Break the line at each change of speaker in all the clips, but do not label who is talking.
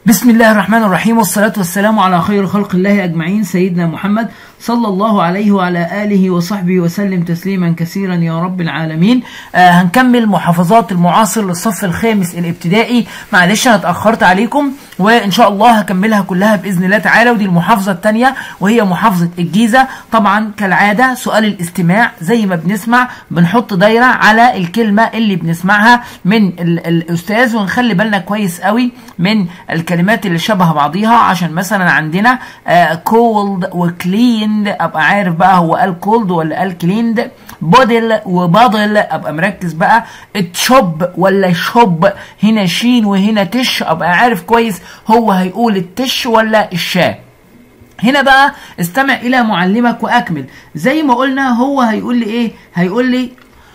بسم الله الرحمن الرحيم والصلاة والسلام على خير خلق الله أجمعين سيدنا محمد صلى الله عليه وعلى آله وصحبه وسلم تسليما كثيرا يا رب العالمين آه هنكمل محافظات المعاصر للصف الخامس الابتدائي معلش أنا اتأخرت عليكم وإن شاء الله هكملها كلها بإذن الله تعالى ودي المحافظة الثانية وهي محافظة الجيزة طبعا كالعادة سؤال الاستماع زي ما بنسمع بنحط دايرة على الكلمة اللي بنسمعها من ال الأستاذ ونخلي بالنا كويس قوي من الكلمات اللي شبه بعضيها عشان مثلا عندنا كولد وكليند ابقى عارف بقى هو قال كولد ولا قال كليند بودل وبادل ابقى مركز بقى تشوب ولا شوب هنا شين وهنا تش ابقى عارف كويس هو هيقول التش ولا الشاه هنا بقى استمع الى معلمك واكمل زي ما قلنا هو هيقول لي ايه هيقول لي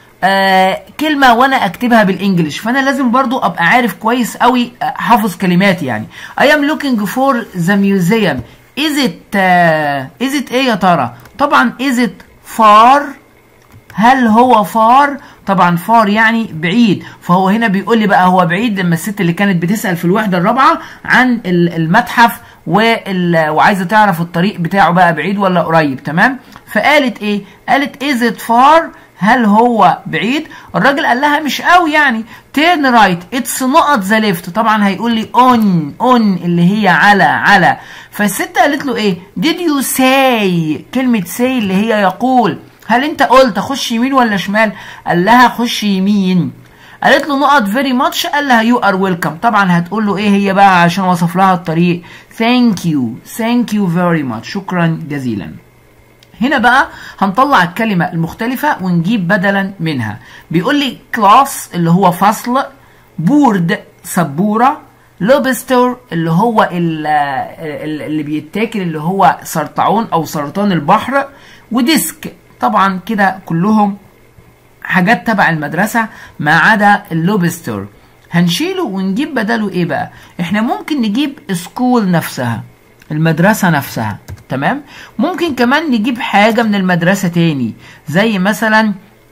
آه كلمة وانا اكتبها بالانجلش فانا لازم برضو ابقى عارف كويس قوي حافظ كلمات يعني I am looking for the museum is it uh, is it ايه يا ترى طبعا is it far هل هو فار طبعا فار يعني بعيد فهو هنا بيقول لي بقى هو بعيد لما الست اللي كانت بتسأل في الوحدة الرابعة عن المتحف وعايزة تعرف الطريق بتاعه بقى بعيد ولا قريب تمام فقالت ايه قالت is it far هل هو بعيد الراجل قال لها مش قوي يعني تيرن رايت اتس نقط ذا ليفت طبعا هيقول لي اون اون اللي هي على على فالست قالت له ايه did you say كلمة say اللي هي يقول هل انت قلت اخش يمين ولا شمال قال لها خش يمين قالت له نقط فيري ماتش قال لها يو ار ويلكم طبعا هتقول له ايه هي بقى عشان وصف لها الطريق ثانك يو ثانك يو فيري ماتش شكرا جزيلا هنا بقى هنطلع الكلمة المختلفة ونجيب بدلا منها بيقول لي كلاس اللي هو فصل بورد سبورة لوبستر اللي هو اللي بيتاكل اللي هو سرطعون او سرطان البحر وديسك طبعا كده كلهم حاجات تبع المدرسة ما عدا اللوبستر هنشيله ونجيب بداله ايه بقى احنا ممكن نجيب سكول نفسها المدرسة نفسها تمام ممكن كمان نجيب حاجة من المدرسة تاني زي مثلا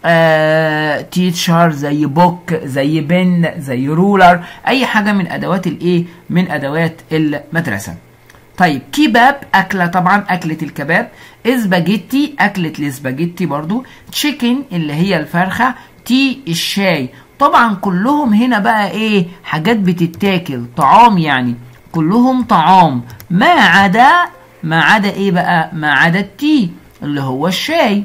آه تيتشر زي بوك زي بن زي رولر اي حاجة من ادوات الايه من ادوات المدرسة طيب كيباب أكلة طبعا أكلة الكباب اسباجيتي أكلة الاسباجيتي برضو تشيكن اللي هي الفرخة تي الشاي طبعا كلهم هنا بقى ايه حاجات بتتاكل طعام يعني كلهم طعام ما عدا ما عدا ايه بقى ما عدا التي اللي هو الشاي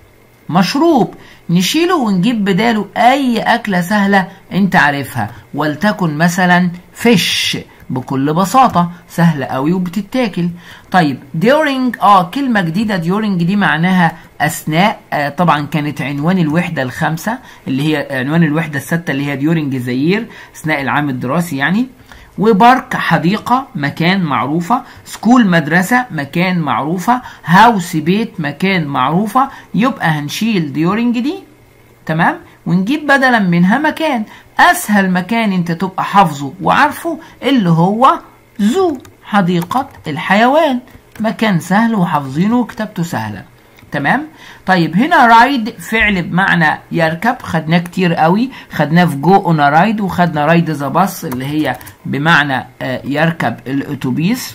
مشروب نشيله ونجيب بداله اي اكله سهله انت عارفها ولتكن مثلا فيش بكل بساطة سهلة قوي وبتتاكل طيب during اه كلمة جديدة during دي معناها أثناء آه طبعا كانت عنوان الوحدة الخامسة اللي هي عنوان الوحدة الستة اللي هي during زير أثناء العام الدراسي يعني وبارك حديقة مكان معروفة سكول مدرسة مكان معروفة هاوس بيت مكان معروفة يبقى هنشيل during دي تمام ونجيب بدلا منها مكان اسهل مكان انت تبقى حافظه وعارفه اللي هو زو حديقة الحيوان مكان سهل وحافظينه وكتابته سهلة تمام طيب هنا رايد فعل بمعنى يركب خدناه كتير قوي خدناه في جو اون رايد وخدنا رايد ذا باص اللي هي بمعنى يركب الاتوبيس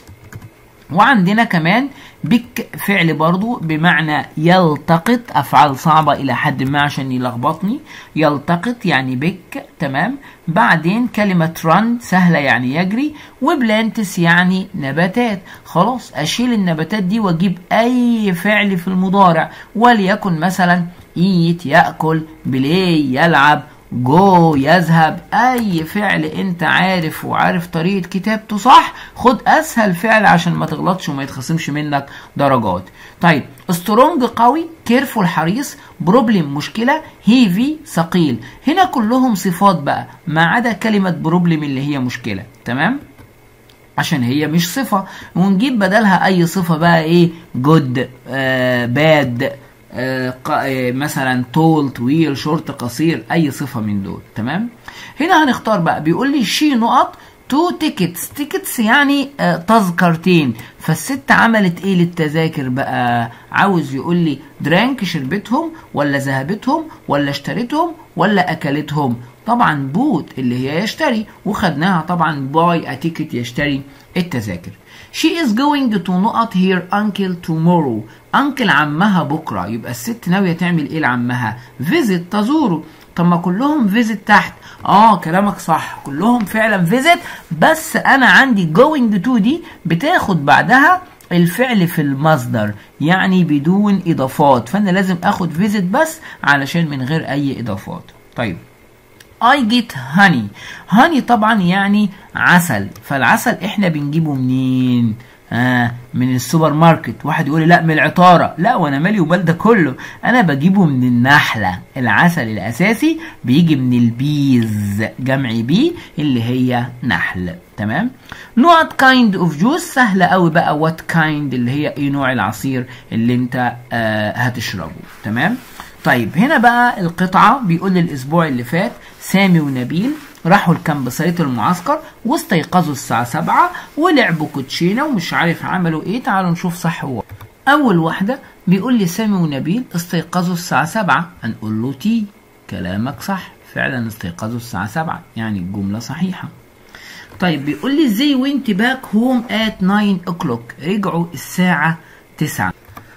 وعندنا كمان بك فعل برضو بمعنى يلتقط أفعال صعبة إلى حد ما عشان يلخبطني يلتقط يعني بك تمام بعدين كلمة رن سهلة يعني يجري وبلانتس يعني نباتات خلاص أشيل النباتات دي وأجيب أي فعل في المضارع وليكن مثلا ايت يأكل بلاي يلعب جو يذهب اي فعل انت عارف وعارف طريقة كتابته صح خد اسهل فعل عشان ما تغلطش وما يتخصمش منك درجات طيب سترونج قوي كيرفول حريص بروبلم مشكلة هيفي ثقيل هنا كلهم صفات بقى ما عدا كلمة بروبلم اللي هي مشكلة تمام عشان هي مش صفة ونجيب بدلها اي صفة بقى ايه جود آه باد آه مثلا طول طويل شورت قصير اي صفه من دول تمام هنا هنختار بقى بيقول لي شي نقط تو تيكتس تيكتس يعني آه تذكرتين فالست عملت ايه للتذاكر بقى عاوز يقول لي درانك شربتهم ولا ذهبتهم ولا اشتريتهم ولا اكلتهم طبعا بوت اللي هي يشتري وخدناها طبعا باي اتيكت يشتري التذاكر She is going to نقط here uncle tomorrow uncle عمها بكرة يبقى الست ناوية تعمل ايه لعمها visit تزوره طب ما كلهم فيزيت تحت اه كلامك صح كلهم فعلا فيزيت بس انا عندي جوينج تو دي بتاخد بعدها الفعل في المصدر يعني بدون اضافات فانا لازم اخد فيزيت بس علشان من غير اي اضافات طيب I get honey honey طبعا يعني عسل فالعسل احنا بنجيبه منين آه من السوبر ماركت واحد يقول لي لا من العطارة لا وانا مالي وبال ده كله انا بجيبه من النحلة العسل الاساسي بيجي من البيز جمع بي اللي هي نحل تمام نوع كايند اوف جوس سهلة قوي بقى وات كايند اللي هي ايه نوع العصير اللي انت آه هتشربه تمام طيب هنا بقى القطعة بيقول لي الاسبوع اللي فات سامي ونبيل راحوا الكامبساية المعسكر واستيقظوا الساعة سبعة ولعبوا كوتشينة ومش عارف عملوا ايه تعالوا نشوف صح هو أول واحدة بيقول لي سامي ونبيل استيقظوا الساعة سبعة هنقول له تي كلامك صح فعلا استيقظوا الساعة سبعة يعني الجملة صحيحة طيب بيقول لي زي وينت باك هوم ات 9 o'clock رجعوا الساعة 9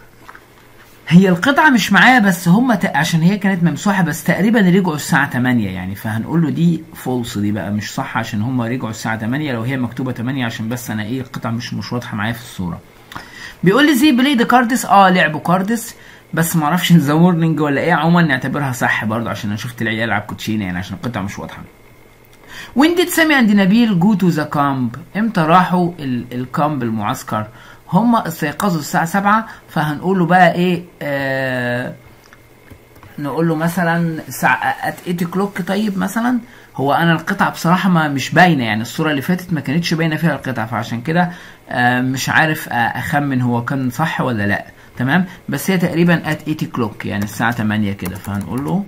هي القطعة مش معايا بس هم ت... عشان هي كانت ممسوحة بس تقريبا رجعوا الساعة 8 يعني فهنقول له دي فولس دي بقى مش صح عشان هم رجعوا الساعة 8 لو هي مكتوبة 8 عشان بس انا ايه القطعة مش مش واضحة معايا في الصورة. بيقول لي زي بلاي ذا كاردس اه لعبوا كاردس بس ما اعرفش ذا مورنينج ولا ايه عموما نعتبرها صح برضه عشان انا شفت العيال يلعب كوتشينه يعني عشان القطعة مش واضحة. وين ديد سامي عند نبيل جو تو ذا كامب امتى راحوا الكامب المعسكر هم استيقظوا الساعة سبعة فهنقول له بقى ايه آه نقول له مثلا الساعة ات 8 كلوك طيب مثلا هو انا القطعة بصراحة ما مش باينة يعني الصورة اللي فاتت ما كانتش باينة فيها القطعة فعشان كده آه مش عارف آه اخمن هو كان صح ولا لا تمام بس هي تقريبا ات 8 كلوك يعني الساعة 8 كده فهنقول له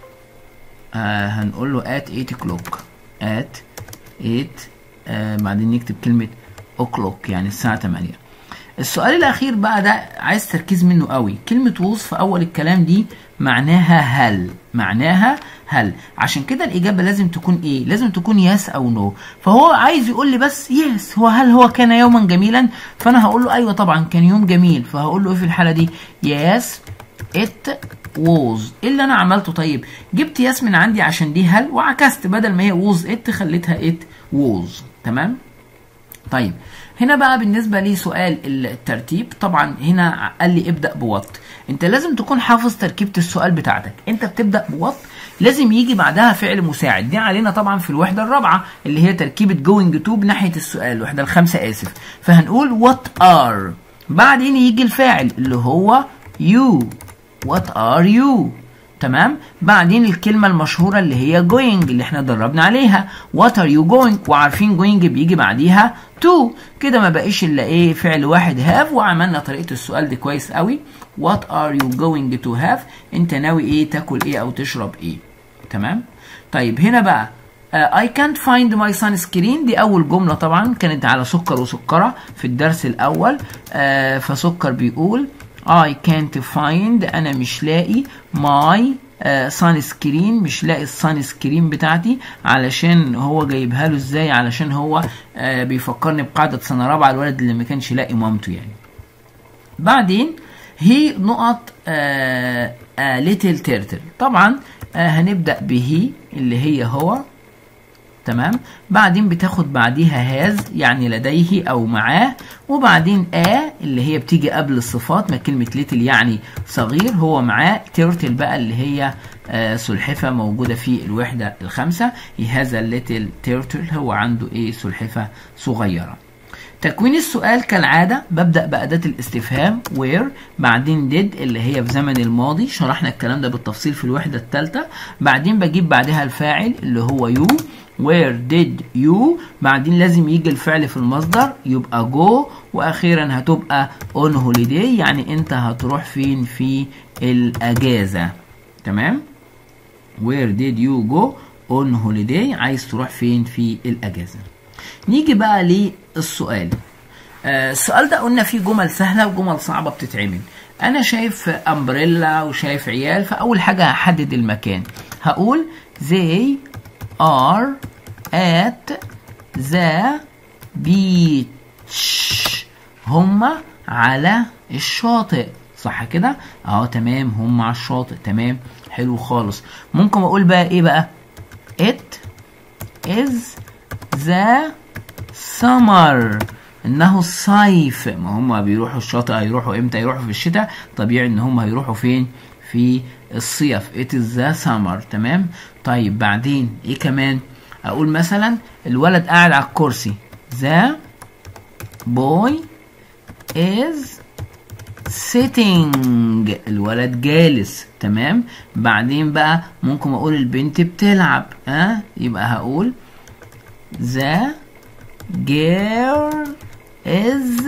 آه هنقول له ات 8 كلوك ات 8 آه بعدين نكتب كلمة o'clock يعني الساعة 8 السؤال الاخير بقى ده عايز تركيز منه قوي كلمة وصف في اول الكلام دي معناها هل معناها هل عشان كده الاجابة لازم تكون ايه لازم تكون يس او نو no. فهو عايز يقول لي بس يس هو هل هو كان يوما جميلا فانا هقول له ايوه طبعا كان يوم جميل فهقول له ايه في الحالة دي يس ات ووز ايه اللي انا عملته طيب جبت يس من عندي عشان دي هل وعكست بدل ما هي ووز ات خليتها ات ووز تمام طيب هنا بقى بالنسبه لي سؤال الترتيب طبعا هنا قال لي ابدا بوات انت لازم تكون حافظ تركيبه السؤال بتاعتك انت بتبدا بوات لازم يجي بعدها فعل مساعد دي علينا طبعا في الوحده الرابعه اللي هي تركيبه جوينج تو بناحيه السؤال الوحده الخامسه اسف فهنقول وات ار بعدين يجي الفاعل اللي هو يو وات ار يو تمام بعدين الكلمة المشهورة اللي هي going اللي احنا دربنا عليها what are you going وعارفين going بيجي بعديها to كده ما بقيش الا ايه فعل واحد have وعملنا طريقة السؤال دي كويس قوي what are you going to have انت ناوي ايه تاكل ايه او تشرب ايه تمام طيب هنا بقى uh, I can't find my sunscreen دي أول جملة طبعا كانت على سكر وسكرة في الدرس الأول uh, فسكر بيقول I can't find أنا مش لاقي my سان uh, سكرين مش لاقي السان سكرين بتاعتي علشان هو جايبها له ازاي علشان هو uh, بيفكرني بقاعدة سنة رابعة الولد اللي ما كانش لاقي مامته يعني بعدين هي نقط ليتل تيرتل طبعا uh, هنبدأ بهي اللي هي هو تمام بعدين بتاخد بعديها هاز يعني لديه او معاه وبعدين ا اللي هي بتيجي قبل الصفات ما كلمه ليتل يعني صغير هو معاه تيرتل بقى اللي هي آه سلحفه موجوده في الوحده الخامسه هذا الليتل تيرتل هو عنده ايه سلحفه صغيره تكوين السؤال كالعادة ببدأ بأداة الاستفهام where بعدين did اللي هي في زمن الماضي شرحنا الكلام ده بالتفصيل في الوحدة الثالثة بعدين بجيب بعدها الفاعل اللي هو you where did you بعدين لازم يجي الفعل في المصدر يبقى go واخيرا هتبقى on holiday يعني انت هتروح فين في الاجازة تمام where did you go on holiday عايز تروح فين في الاجازة نيجي بقى للسؤال آه السؤال ده قلنا فيه جمل سهلة وجمل صعبة بتتعمل انا شايف امبريلا وشايف عيال فاول حاجة هحدد المكان هقول they are at the beach هم على الشاطئ صح كده اهو تمام هم على الشاطئ تمام حلو خالص ممكن اقول بقى ايه بقى it is the summer انه الصيف ما هم بيروحوا الشاطئ هيروحوا امتى يروحوا في الشتاء طبيعي ان هم هيروحوا فين في الصيف it is the summer تمام طيب بعدين ايه كمان اقول مثلا الولد قاعد على الكرسي the boy is sitting الولد جالس تمام بعدين بقى ممكن اقول البنت بتلعب ها أه؟ يبقى هقول the girl is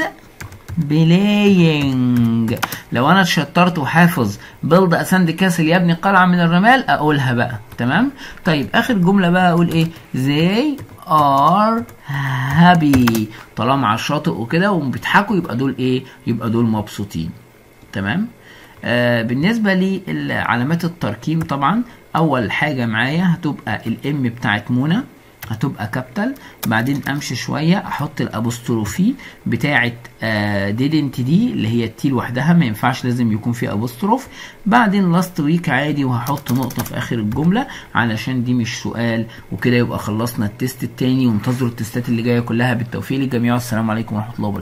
playing لو انا اتشطرت وحافظ بيلد اساند كاسل يبني قلعه من الرمال اقولها بقى تمام طيب اخر جمله بقى اقول ايه they are happy طالما على الشاطئ وكده وبيضحكوا يبقى دول ايه يبقى دول مبسوطين تمام آه بالنسبه لعلامات التركيب طبعا اول حاجه معايا هتبقى الام بتاعت منى هتبقى كابيتال بعدين امشي شويه احط الابوستروفي بتاعه آه didn't دي اللي هي التي لوحدها ما ينفعش لازم يكون في ابوستروف بعدين لاست ويك عادي وهحط نقطه في اخر الجمله علشان دي مش سؤال وكده يبقى خلصنا التيست التاني وانتظروا التستات اللي جايه كلها بالتوفيق للجميع والسلام عليكم ورحمه الله وبركاته